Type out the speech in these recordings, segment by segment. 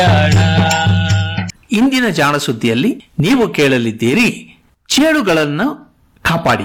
ಇಂದಿನ ಜಾಣ ಸುದ್ದಿಯಲ್ಲಿ ನೀವು ಕೇಳಲಿದ್ದೀರಿ ಚೇಳುಗಳನ್ನು ಕಾಪಾಡಿ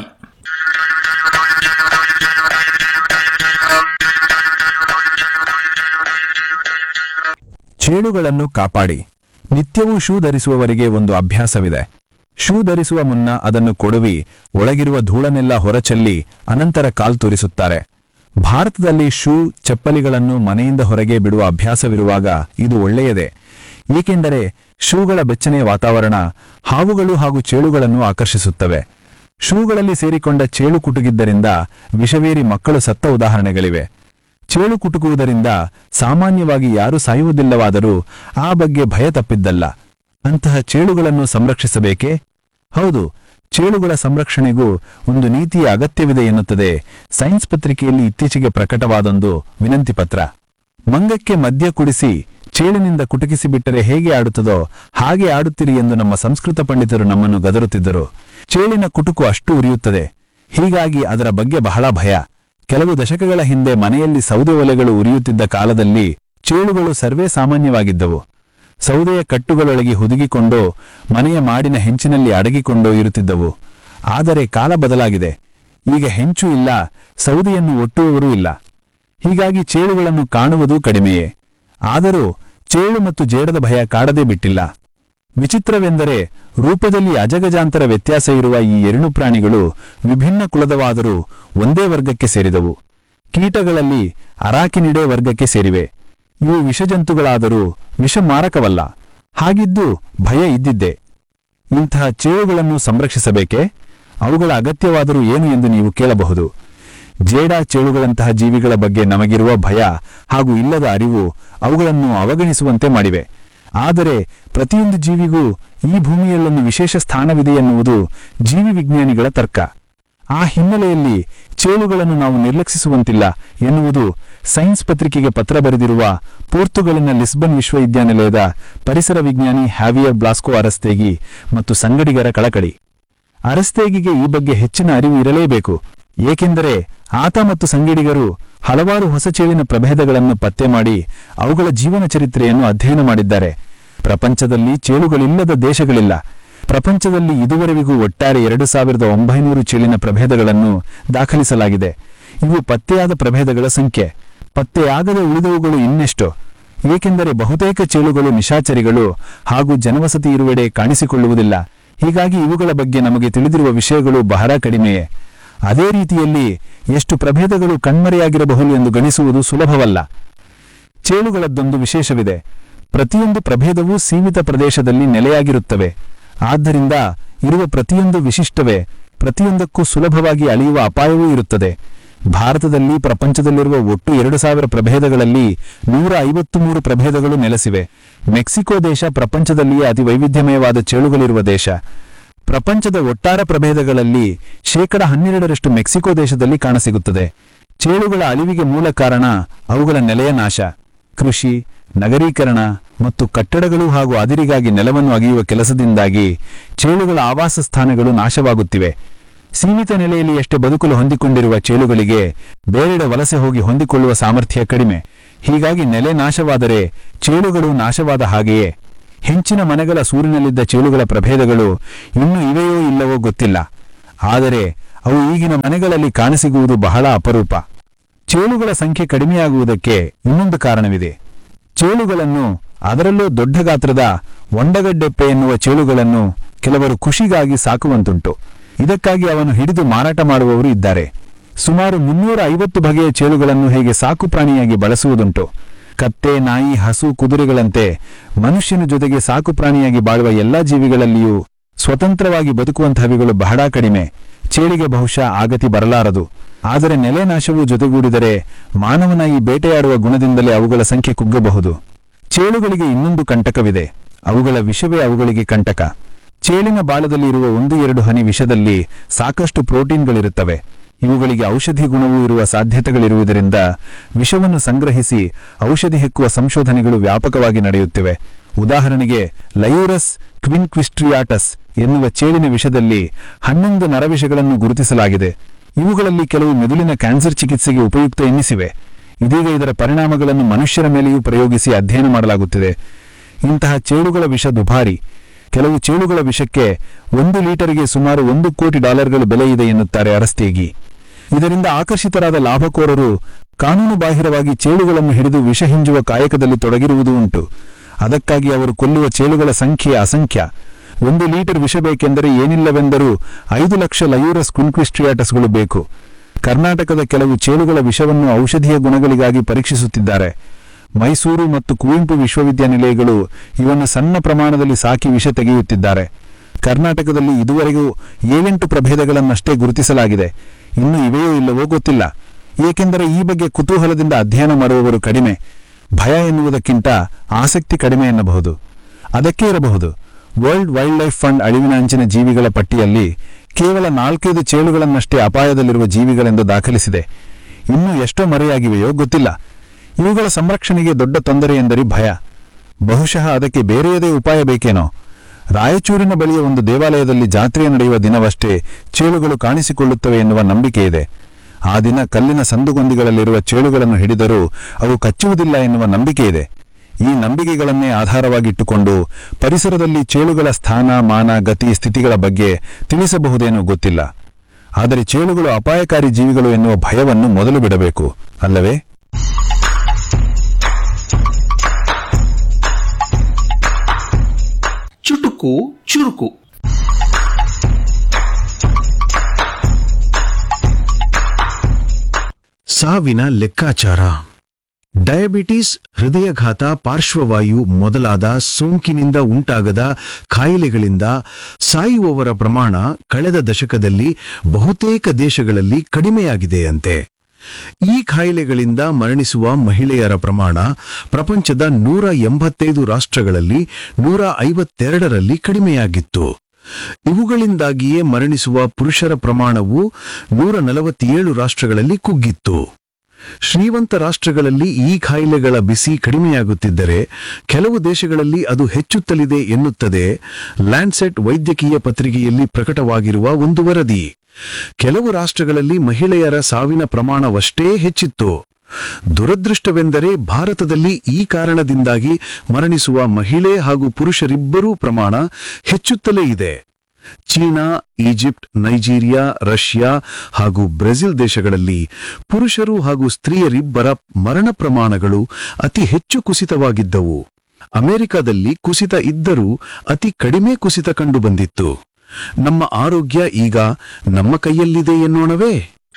ಚೇಳುಗಳನ್ನು ಕಾಪಾಡಿ ನಿತ್ಯವೂ ಶೂ ಧರಿಸುವವರಿಗೆ ಒಂದು ಅಭ್ಯಾಸವಿದೆ ಶೂ ಧರಿಸುವ ಮುನ್ನ ಅದನ್ನು ಕೊಡುವಿ ಒಳಗಿರುವ ಧೂಳನ್ನೆಲ್ಲ ಹೊರಚೆಲ್ಲಿ ಅನಂತರ ಕಾಲ್ ತೋರಿಸುತ್ತಾರೆ ಭಾರತದಲ್ಲಿ ಶೂ ಚಪ್ಪಲಿಗಳನ್ನು ಮನೆಯಿಂದ ಹೊರಗೆ ಬಿಡುವ ಅಭ್ಯಾಸವಿರುವಾಗ ಇದು ಒಳ್ಳೆಯದೇ ಏಕೆಂದರೆ ಶೂಗಳ ಬೆಚ್ಚನೆಯ ವಾತಾವರಣ ಹಾವುಗಳು ಹಾಗೂ ಚೇಳುಗಳನ್ನು ಆಕರ್ಷಿಸುತ್ತವೆ ಶೂಗಳಲ್ಲಿ ಸೇರಿಕೊಂಡ ಚೇಳು ಕುಟುಗಿದ್ದರಿಂದ ವಿಷವೇರಿ ಮಕ್ಕಳು ಸತ್ತ ಉದಾಹರಣೆಗಳಿವೆ ಚೇಳು ಕುಟುಕುವುದರಿಂದ ಸಾಮಾನ್ಯವಾಗಿ ಯಾರೂ ಸಾಯುವುದಿಲ್ಲವಾದರೂ ಆ ಬಗ್ಗೆ ಭಯ ತಪ್ಪಿದ್ದಲ್ಲ ಅಂತಹ ಚೇಳುಗಳನ್ನು ಸಂರಕ್ಷಿಸಬೇಕೇ ಹೌದು ಚೇಳುಗಳ ಸಂರಕ್ಷಣೆಗೂ ಒಂದು ನೀತಿಯ ಅಗತ್ಯವಿದೆ ಎನ್ನುತ್ತದೆ ಸೈನ್ಸ್ ಪತ್ರಿಕೆಯಲ್ಲಿ ಇತ್ತೀಚೆಗೆ ಪ್ರಕಟವಾದೊಂದು ವಿನಂತಿ ಪತ್ರ ಮಂಗಕ್ಕೆ ಮದ್ಯ ಕುಡಿಸಿ ಚೇಳಿನಿಂದ ಕುಟುಕಿಸಿ ಬಿಟ್ಟರೆ ಹೇಗೆ ಆಡುತ್ತದೋ ಹಾಗೆ ಆಡುತ್ತಿರಿ ಎಂದು ನಮ್ಮ ಸಂಸ್ಕೃತ ಪಂಡಿತರು ನಮ್ಮನ್ನು ಗದರುತ್ತಿದ್ದರು ಚೇಳಿನ ಕುಟುಕು ಅಷ್ಟು ಉರಿಯುತ್ತದೆ ಹೀಗಾಗಿ ಅದರ ಬಗ್ಗೆ ಬಹಳ ಭಯ ಕೆಲವು ದಶಕಗಳ ಹಿಂದೆ ಮನೆಯಲ್ಲಿ ಸೌದೆ ಒಲೆಗಳು ಉರಿಯುತ್ತಿದ್ದ ಕಾಲದಲ್ಲಿ ಚೇಳುಗಳು ಸರ್ವೇ ಸಾಮಾನ್ಯವಾಗಿದ್ದವು ಸೌದೆಯ ಕಟ್ಟುಗಳೊಳಗೆ ಹುದುಗಿಕೊಂಡು ಮನೆಯ ಮಾಡಿನ ಹೆಂಚಿನಲ್ಲಿ ಅಡಗಿಕೊಂಡು ಇರುತ್ತಿದ್ದವು ಆದರೆ ಕಾಲ ಬದಲಾಗಿದೆ ಈಗ ಹೆಂಚು ಇಲ್ಲ ಸೌದೆಯನ್ನು ಒಟ್ಟುವವರೂ ಇಲ್ಲ ಹೀಗಾಗಿ ಚೇಳುಗಳನ್ನು ಕಾಣುವುದು ಕಡಿಮೆಯೇ ಆದರೂ ಚೇಳು ಮತ್ತು ಜೇಡದ ಭಯ ಕಾಡದೇ ಬಿಟ್ಟಿಲ್ಲ ವಿಚಿತ್ರವೆಂದರೆ ರೂಪದಲ್ಲಿ ಅಜಗಜಾಂತರ ವ್ಯತ್ಯಾಸ ಇರುವ ಈ ಎರಡು ಪ್ರಾಣಿಗಳು ವಿಭಿನ್ನ ಕುಲದವಾದರೂ ಒಂದೇ ವರ್ಗಕ್ಕೆ ಸೇರಿದವು ಕೀಟಗಳಲ್ಲಿ ಅರಾಕಿನಿಡೆ ವರ್ಗಕ್ಕೆ ಸೇರಿವೆ ಇವು ವಿಷಜಂತುಗಳಾದರೂ ವಿಷ ಮಾರಕವಲ್ಲ ಹಾಗಿದ್ದು ಭಯ ಇದ್ದಿದ್ದೆ ಇಂತಹ ಚೇಳುಗಳನ್ನು ಸಂರಕ್ಷಿಸಬೇಕೇ ಅವುಗಳ ಅಗತ್ಯವಾದರೂ ಏನು ಎಂದು ನೀವು ಕೇಳಬಹುದು ಜೇಡ ಚೇಳುಗಳಂತಹ ಜೀವಿಗಳ ಬಗ್ಗೆ ನಮಗಿರುವ ಭಯ ಹಾಗೂ ಇಲ್ಲದ ಅರಿವು ಅವುಗಳನ್ನು ಅವಗಣಿಸುವಂತೆ ಮಾಡಿವೆ ಆದರೆ ಪ್ರತಿಯೊಂದು ಜೀವಿಗೂ ಈ ಭೂಮಿಯಲ್ಲೊಂದು ವಿಶೇಷ ಸ್ಥಾನವಿದೆ ಎನ್ನುವುದು ಜೀವಿ ವಿಜ್ಞಾನಿಗಳ ತರ್ಕ ಆ ಹಿನ್ನೆಲೆಯಲ್ಲಿ ಚೇಳುಗಳನ್ನು ನಾವು ನಿರ್ಲಕ್ಷಿಸುವಂತಿಲ್ಲ ಎನ್ನುವುದು ಸೈನ್ಸ್ ಪತ್ರಿಕೆಗೆ ಪತ್ರ ಬರೆದಿರುವ ಪೋರ್ತುಗಲಿನ ಲಿಸ್ಬನ್ ವಿಶ್ವವಿದ್ಯಾನಿಲಯದ ಪರಿಸರ ವಿಜ್ಞಾನಿ ಹ್ಯಾವಿಯರ್ ಬ್ಲಾಸ್ಕೋ ಅರಸ್ತೇಗಿ ಮತ್ತು ಸಂಗಡಿಗರ ಕಳಕಳಿ ಅರಸ್ತೇಗಿಗೆ ಈ ಬಗ್ಗೆ ಹೆಚ್ಚಿನ ಅರಿವು ಇರಲೇಬೇಕು ಏಕೆಂದರೆ ಆತ ಮತ್ತು ಸಂಗಡಿಗರು ಹಲವಾರು ಹೊಸ ಚೇಳಿನ ಪ್ರಭೇದಗಳನ್ನು ಪತ್ತೆ ಮಾಡಿ ಅವುಗಳ ಜೀವನ ಚರಿತ್ರೆಯನ್ನು ಅಧ್ಯಯನ ಮಾಡಿದ್ದಾರೆ ಪ್ರಪಂಚದಲ್ಲಿ ಚೇಳುಗಳಿಲ್ಲದ ದೇಶಗಳಿಲ್ಲ ಪ್ರಪಂಚದಲ್ಲಿ ಇದುವರೆವಿಗೂ ಒಟ್ಟಾರೆ ಎರಡು ಸಾವಿರದ ಒಂಬೈನೂರು ಚೇಳಿನ ಪ್ರಭೇದಗಳನ್ನು ದಾಖಲಿಸಲಾಗಿದೆ ಇವು ಪತ್ತೆಯಾದ ಪ್ರಭೇದಗಳ ಸಂಖ್ಯೆ ಪತ್ತೆಯಾಗದೆ ಉಳಿದವುಗಳು ಇನ್ನೆಷ್ಟೋ ಏಕೆಂದರೆ ಬಹುತೇಕ ಚೇಳುಗಳು ನಿಶಾಚರಿಗಳು ಹಾಗೂ ಜನವಸತಿ ಇರುವೆಡೆ ಕಾಣಿಸಿಕೊಳ್ಳುವುದಿಲ್ಲ ಹೀಗಾಗಿ ಇವುಗಳ ಬಗ್ಗೆ ನಮಗೆ ತಿಳಿದಿರುವ ವಿಷಯಗಳು ಬಹಳ ಕಡಿಮೆಯೇ ಅದೇ ರೀತಿಯಲ್ಲಿ ಎಷ್ಟು ಪ್ರಭೇದಗಳು ಕಣ್ಮರೆಯಾಗಿರಬಹುದು ಎಂದು ಗಣಿಸುವುದು ಸುಲಭವಲ್ಲ ಚೇಳುಗಳದ್ದೊಂದು ವಿಶೇಷವಿದೆ ಪ್ರತಿಯೊಂದು ಪ್ರಭೇದವೂ ಸೀಮಿತ ಪ್ರದೇಶದಲ್ಲಿ ನೆಲೆಯಾಗಿರುತ್ತವೆ ಆದ್ದರಿಂದ ಇರುವ ಪ್ರತಿಯೊಂದು ವಿಶಿಷ್ಟವೇ ಪ್ರತಿಯೊಂದಕ್ಕೂ ಸುಲಭವಾಗಿ ಅಳಿಯುವ ಅಪಾಯವೂ ಇರುತ್ತದೆ ಭಾರತದಲ್ಲಿ ಪ್ರಪಂಚದಲ್ಲಿರುವ ಒಟ್ಟು ಎರಡು ಸಾವಿರ ಪ್ರಭೇದಗಳಲ್ಲಿ ನೂರ ಐವತ್ತು ಮೂರು ಪ್ರಭೇದಗಳು ನೆಲೆಸಿವೆ ಮೆಕ್ಸಿಕೋ ದೇಶ ಪ್ರಪಂಚದಲ್ಲಿಯೇ ಅತಿ ವೈವಿಧ್ಯಮಯವಾದ ಚೇಳುಗಳಿರುವ ದೇಶ ಪ್ರಪಂಚದ ಒಟ್ಟಾರೆ ಪ್ರಭೇದಗಳಲ್ಲಿ ಶೇಕಡ ಹನ್ನೆರಡರಷ್ಟು ಮೆಕ್ಸಿಕೋ ದೇಶದಲ್ಲಿ ಕಾಣಸಿಗುತ್ತದೆ ಚೇಳುಗಳ ಅಳಿವಿಗೆ ಮೂಲ ಕಾರಣ ಅವುಗಳ ನೆಲೆಯ ನಾಶ ಕೃಷಿ ನಗರೀಕರಣ ಮತ್ತು ಕಟ್ಟಡಗಳು ಹಾಗೂ ಅದಿರಿಗಾಗಿ ನೆಲವನ್ನು ಅಗೆಯುವ ಕೆಲಸದಿಂದಾಗಿ ಚೇಳುಗಳ ಆವಾಸ ಸ್ಥಾನಗಳು ನಾಶವಾಗುತ್ತಿವೆ ಸೀಮಿತ ನೆಲೆಯಲ್ಲಿ ಎಷ್ಟೇ ಬದುಕಲು ಹೊಂದಿಕೊಂಡಿರುವ ಚೇಳುಗಳಿಗೆ ಬೇರೆಡೆ ವಲಸೆ ಹೋಗಿ ಹೊಂದಿಕೊಳ್ಳುವ ಸಾಮರ್ಥ್ಯ ಕಡಿಮೆ ಹೀಗಾಗಿ ನೆಲೆ ನಾಶವಾದರೆ ಚೇಳುಗಳು ನಾಶವಾದ ಹಾಗೆಯೇ ಹೆಂಚಿನ ಮನೆಗಳ ಸೂರಿನಲ್ಲಿದ್ದ ಚೇಳುಗಳ ಪ್ರಭೇದಗಳು ಇನ್ನೂ ಇವೆಯೋ ಇಲ್ಲವೋ ಗೊತ್ತಿಲ್ಲ ಆದರೆ ಅವು ಈಗಿನ ಮನೆಗಳಲ್ಲಿ ಕಾಣಸಿಗುವುದು ಬಹಳ ಅಪರೂಪ ಚೇಳುಗಳ ಸಂಖ್ಯೆ ಕಡಿಮೆಯಾಗುವುದಕ್ಕೆ ಇನ್ನೊಂದು ಕಾರಣವಿದೆ ಚೇಳುಗಳನ್ನು ಅದರಲ್ಲೂ ದೊಡ್ಡ ಗಾತ್ರದ ಒಂಡಗಡ್ಡೆಪ್ಪೆ ಎನ್ನುವ ಚೇಳುಗಳನ್ನು ಕೆಲವರು ಖುಷಿಗಾಗಿ ಸಾಕುವಂತುಂಟು ಇದಕ್ಕಾಗಿ ಅವನು ಹಿಡಿದು ಮಾರಾಟ ಮಾಡುವವರು ಇದ್ದಾರೆ ಸುಮಾರು ಮುನ್ನೂರ ಐವತ್ತು ಬಗೆಯ ಚೇಳುಗಳನ್ನು ಹೇಗೆ ಸಾಕು ಪ್ರಾಣಿಯಾಗಿ ಬಳಸುವುದುಂಟು ಕತ್ತೆ ನಾಯಿ ಹಸು ಕುದುರೆಗಳಂತೆ ಮನುಷ್ಯನ ಜೊತೆಗೆ ಸಾಕು ಪ್ರಾಣಿಯಾಗಿ ಬಾಳುವ ಎಲ್ಲಾ ಜೀವಿಗಳಲ್ಲಿಯೂ ಸ್ವತಂತ್ರವಾಗಿ ಬದುಕುವಂತಹವಿಗಳು ಬಹಳ ಕಡಿಮೆ ಚೇಳಿಗೆ ಬಹುಶಃ ಆಗತಿ ಬರಲಾರದು ಆದರೆ ನೆಲೆ ನಾಶವು ಜೊತೆಗೂಡಿದರೆ ಮಾನವನ ಈ ಬೇಟೆಯಾಡುವ ಗುಣದಿಂದಲೇ ಅವುಗಳ ಸಂಖ್ಯೆ ಕುಗ್ಗಬಹುದು ಚೇಳುಗಳಿಗೆ ಇನ್ನೊಂದು ಕಂಟಕವಿದೆ ಅವುಗಳ ವಿಷವೇ ಅವುಗಳಿಗೆ ಕಂಟಕ ಚೇಳಿನ ಬಾಲದಲ್ಲಿ ಇರುವ ಒಂದು ಎರಡು ಹನಿ ವಿಷದಲ್ಲಿ ಸಾಕಷ್ಟು ಪ್ರೋಟೀನ್ಗಳಿರುತ್ತವೆ ಇವುಗಳಿಗೆ ಔಷಧಿ ಗುಣವೂ ಇರುವ ಸಾಧ್ಯತೆಗಳಿರುವುದರಿಂದ ವಿಷವನ್ನು ಸಂಗ್ರಹಿಸಿ ಔಷಧಿ ಹೆಕ್ಕುವ ಸಂಶೋಧನೆಗಳು ವ್ಯಾಪಕವಾಗಿ ನಡೆಯುತ್ತಿವೆ ಉದಾಹರಣೆಗೆ ಲಯೂರಸ್ ಕ್ವಿನ್ಕ್ವಿಸ್ಟ್ರಿಯಾಟಸ್ ಎನ್ನುವ ಚೇಳಿನ ವಿಷದಲ್ಲಿ ಹನ್ನೊಂದು ನರವಿಷಗಳನ್ನು ಗುರುತಿಸಲಾಗಿದೆ ಇವುಗಳಲ್ಲಿ ಕೆಲವು ಮೆದುಳಿನ ಕ್ಯಾನ್ಸರ್ ಚಿಕಿತ್ಸೆಗೆ ಉಪಯುಕ್ತ ಎನ್ನಿಸಿವೆ ಇದೀಗ ಇದರ ಪರಿಣಾಮಗಳನ್ನು ಮನುಷ್ಯರ ಮೇಲೆಯೂ ಪ್ರಯೋಗಿಸಿ ಅಧ್ಯಯನ ಮಾಡಲಾಗುತ್ತಿದೆ ಇಂತಹ ಚೇಳುಗಳ ವಿಷ ದುಬಾರಿ ಕೆಲವು ಚೇಳುಗಳ ವಿಷಕ್ಕೆ ಒಂದು ಲೀಟರ್ಗೆ ಸುಮಾರು ಒಂದು ಕೋಟಿ ಡಾಲರ್ಗಳು ಬೆಲೆ ಇದೆ ಎನ್ನುತ್ತಾರೆ ಅರಸ್ತೇಗಿ ಇದರಿಂದ ಆಕರ್ಷಿತರಾದ ಲಾಭಕೋರರು ಕಾನೂನು ಬಾಹಿರವಾಗಿ ಚೇಳುಗಳನ್ನು ಹಿಡಿದು ವಿಷ ಹಿಂಜುವ ಕಾಯಕದಲ್ಲಿ ತೊಡಗಿರುವುದೂ ಉಂಟು ಅದಕ್ಕಾಗಿ ಅವರು ಕೊಲ್ಲುವ ಚೇಳುಗಳ ಸಂಖ್ಯೆ ಅಸಂಖ್ಯ ಒಂದು ಲೀಟರ್ ವಿಷ ಬೇಕೆಂದರೆ ಏನಿಲ್ಲವೆಂದರೂ ಐದು ಲಕ್ಷ ಲಯೂರಸ್ ಕ್ವಿನ್ಕ್ವಿಸ್ಟ್ರಿಯಾಟಸ್ಗಳು ಬೇಕು ಕರ್ನಾಟಕದ ಕೆಲವು ಚೇಳುಗಳ ವಿಷವನ್ನು ಔಷಧೀಯ ಗುಣಗಳಿಗಾಗಿ ಪರೀಕ್ಷಿಸುತ್ತಿದ್ದಾರೆ ಮೈಸೂರು ಮತ್ತು ಕುವೆಂಪು ವಿಶ್ವವಿದ್ಯಾನಿಲಯಗಳು ಇವನ್ನು ಸಣ್ಣ ಪ್ರಮಾಣದಲ್ಲಿ ಸಾಕಿ ವಿಷ ತೆಗೆಯುತ್ತಿದ್ದಾರೆ ಕರ್ನಾಟಕದಲ್ಲಿ ಇದುವರೆಗೂ ಏಳೆಂಟು ಪ್ರಭೇದಗಳನ್ನಷ್ಟೇ ಗುರುತಿಸಲಾಗಿದೆ ಇನ್ನು ಇವೆಯೋ ಇಲ್ಲವೋ ಗೊತ್ತಿಲ್ಲ ಏಕೆಂದರೆ ಈ ಬಗ್ಗೆ ಕುತೂಹಲದಿಂದ ಅಧ್ಯಯನ ಮಾಡುವವರು ಕಡಿಮೆ ಭಯ ಎನ್ನುವುದಕ್ಕಿಂತ ಆಸಕ್ತಿ ಕಡಿಮೆ ಎನ್ನಬಹುದು ಅದಕ್ಕೆ ಇರಬಹುದು ವರ್ಲ್ಡ್ ವೈಲ್ಡ್ ಲೈಫ್ ಫಂಡ್ ಅಳಿವಿನ ಅಂಚಿನ ಜೀವಿಗಳ ಪಟ್ಟಿಯಲ್ಲಿ ಕೇವಲ ನಾಲ್ಕೈದು ಚೇಳುಗಳನ್ನಷ್ಟೇ ಅಪಾಯದಲ್ಲಿರುವ ಜೀವಿಗಳೆಂದು ದಾಖಲಿಸಿದೆ ಇನ್ನೂ ಎಷ್ಟೋ ಮರೆಯಾಗಿವೆಯೋ ಗೊತ್ತಿಲ್ಲ ಇವುಗಳ ಸಂರಕ್ಷಣೆಗೆ ದೊಡ್ಡ ತೊಂದರೆ ಎಂದರೆ ಭಯ ಬಹುಶಃ ಅದಕ್ಕೆ ಬೇರೆಯದೇ ಉಪಾಯ ಬೇಕೇನೋ ರಾಯಚೂರಿನ ಬಳಿಯ ಒಂದು ದೇವಾಲಯದಲ್ಲಿ ಜಾತ್ರೆ ನಡೆಯುವ ದಿನವಷ್ಟೇ ಚೇಳುಗಳು ಕಾಣಿಸಿಕೊಳ್ಳುತ್ತವೆ ಎನ್ನುವ ನಂಬಿಕೆ ಇದೆ ಆ ದಿನ ಕಲ್ಲಿನ ಸಂದುಗೊಂದಿಗಳಲ್ಲಿರುವ ಚೇಳುಗಳನ್ನು ಹಿಡಿದರೂ ಅವು ಕಚ್ಚುವುದಿಲ್ಲ ಎನ್ನುವ ನಂಬಿಕೆ ಇದೆ ಈ ನಂಬಿಕೆಗಳನ್ನೇ ಆಧಾರವಾಗಿಟ್ಟುಕೊಂಡು ಪರಿಸರದಲ್ಲಿ ಚೇಳುಗಳ ಸ್ಥಾನ ಮಾನ ಗತಿ ಸ್ಥಿತಿಗಳ ಬಗ್ಗೆ ತಿಳಿಸಬಹುದೇನೋ ಗೊತ್ತಿಲ್ಲ ಆದರೆ ಚೇಳುಗಳು ಅಪಾಯಕಾರಿ ಜೀವಿಗಳು ಎನ್ನುವ ಭಯವನ್ನು ಮೊದಲು ಬಿಡಬೇಕು ಅಲ್ಲವೇ ಚುಟುಕು ಚುರುಕು ಸಾವಿನ ಲೆಕ್ಕಾಚಾರ ಡಯಾಬಿಟಿಸ್ ಹೃದಯಘಾತ ಪಾರ್ಶ್ವವಾಯು ಮೊದಲಾದ ಸೋಂಕಿನಿಂದ ಉಂಟಾಗದ ಕಾಯಿಲೆಗಳಿಂದ ಸಾಯುವವರ ಪ್ರಮಾಣ ಕಳೆದ ದಶಕದಲ್ಲಿ ಬಹುತೇಕ ದೇಶಗಳಲ್ಲಿ ಕಡಿಮೆಯಾಗಿದೆಯಂತೆ ಈ ಕಾಯಿಲೆಗಳಿಂದ ಮರಣಿಸುವ ಮಹಿಳೆಯರ ಪ್ರಮಾಣ ಪ್ರಪಂಚದ ನೂರ ಎಂಬತ್ತೈದು ರಾಷ್ಟ್ರಗಳಲ್ಲಿ ನೂರ ಐವತ್ತೆರಡರಲ್ಲಿ ಕಡಿಮೆಯಾಗಿತ್ತು ಇವುಗಳಿಂದಾಗಿಯೇ ಮರಣಿಸುವ ಪುರುಷರ ಪ್ರಮಾಣವು ನೂರ ನಲವತ್ತೇಳು ರಾಷ್ಟ್ರಗಳಲ್ಲಿ ಕುಗ್ಗಿತ್ತು ಶ್ರೀಮಂತ ರಾಷ್ಟ್ರಗಳಲ್ಲಿ ಈ ಕಾಯಿಲೆಗಳ ಬಿಸಿ ಕಡಿಮೆಯಾಗುತ್ತಿದ್ದರೆ ಕೆಲವು ದೇಶಗಳಲ್ಲಿ ಅದು ಹೆಚ್ಚುತ್ತಲಿದೆ ಎನ್ನುತ್ತದೆ ಲ್ಯಾಂಡ್ಸೆಟ್ ವೈದ್ಯಕೀಯ ಪತ್ರಿಕೆಯಲ್ಲಿ ಪ್ರಕಟವಾಗಿರುವ ಒಂದು ವರದಿ ಕೆಲವು ರಾಷ್ಟ್ರಗಳಲ್ಲಿ ಮಹಿಳೆಯರ ಸಾವಿನ ಪ್ರಮಾಣವಷ್ಟೇ ಹೆಚ್ಚಿತ್ತು ದುರದೃಷ್ಟವೆಂದರೆ ಭಾರತದಲ್ಲಿ ಈ ಕಾರಣದಿಂದಾಗಿ ಮರಣಿಸುವ ಮಹಿಳೆ ಹಾಗೂ ಪುರುಷರಿಬ್ಬರೂ ಪ್ರಮಾಣ ಹೆಚ್ಚುತ್ತಲೇ ಇದೆ ಚೀನಾ ಈಜಿಪ್ಟ್ ನೈಜೀರಿಯಾ ರಷ್ಯಾ ಹಾಗೂ ಬ್ರೆಜಿಲ್ ದೇಶಗಳಲ್ಲಿ ಪುರುಷರು ಹಾಗೂ ಸ್ತ್ರೀಯರಿಬ್ಬರ ಮರಣ ಪ್ರಮಾಣಗಳು ಅತಿ ಹೆಚ್ಚು ಕುಸಿತವಾಗಿದ್ದವು ಅಮೆರಿಕದಲ್ಲಿ ಕುಸಿತ ಇದ್ದರೂ ಅತಿ ಕಡಿಮೆ ಕುಸಿತ ಕಂಡುಬಂದಿತ್ತು ನಮ್ಮ ಆರೋಗ್ಯ ಈಗ ನಮ್ಮ ಕೈಯಲ್ಲಿದೆ ಎನ್ನೋಣವೇ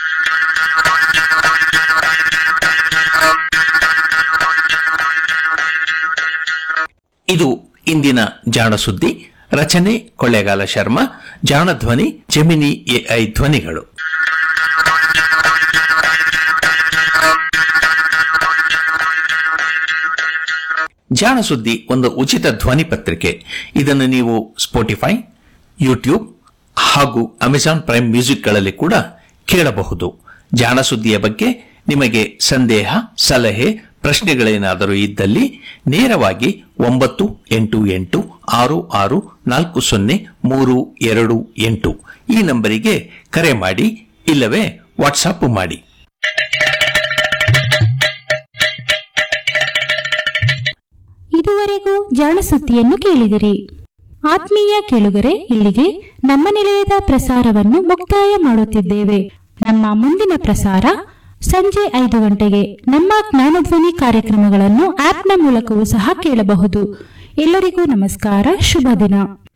ಇದು ಇಂದಿನ ಜಾಣ ಸುದ್ದಿ ರಚನೆ ಕೊಳ್ಳೇಗಾಲ ಶರ್ಮಾ ಜಾಣ ಧ್ವನಿ ಜೆಮಿನಿ ಎಐ ಧ್ವನಿಗಳು ಜಾಣ ಸುದ್ದಿ ಒಂದು ಉಚಿತ ಧ್ವನಿ ಪತ್ರಿಕೆ ಇದನ್ನು ನೀವು ಸ್ಪೋಟಿಫೈ ಯೂಟ್ಯೂಬ್ ಹಾಗೂ ಅಮೆಜಾನ್ ಪ್ರೈಮ್ ಮ್ಯೂಸಿಕ್ಗಳಲ್ಲಿ ಕೂಡ ಕೇಳಬಹುದು ಜಾಣ ಸುದ್ದಿಯ ಬಗ್ಗೆ ನಿಮಗೆ ಸಂದೇಹ ಸಲಹೆ ಪ್ರಶ್ನೆಗಳೇನಾದರೂ ಇದ್ದಲ್ಲಿ ನೇರವಾಗಿ ಒಂಬತ್ತು ಎಂಟು ಎಂಟು ಆರು ಆರು ನಾಲ್ಕು ಸೊನ್ನೆ ಮೂರು ಎರಡು ಎಂಟು ಈ ನಂಬರಿಗೆ ಕರೆ ಮಾಡಿ ಇಲ್ಲವೇ ವಾಟ್ಸಾಪ್ ಮಾಡಿ ಇದುವರೆಗೂ ಜಾಣಸುದ್ದಿಯನ್ನು ಕೇಳಿದಿರಿ ಆತ್ಮೀಯ ಕೇಳುಗರೆ ಇಲ್ಲಿಗೆ ನಮ್ಮ ನಿಲಯದ ಪ್ರಸಾರವನ್ನು ಮುಕ್ತಾಯ ಮಾಡುತ್ತಿದ್ದೇವೆ ನಮ್ಮ ಮುಂದಿನ ಪ್ರಸಾರ ಸಂಜೆ ಐದು ಗಂಟೆಗೆ ನಮ್ಮ ಜ್ಞಾನಧ್ವನಿ ಕಾರ್ಯಕ್ರಮಗಳನ್ನು ಆಪ್ನ ಮೂಲಕವೂ ಸಹ ಕೇಳಬಹುದು ಎಲ್ಲರಿಗೂ ನಮಸ್ಕಾರ ಶುಭ ದಿನ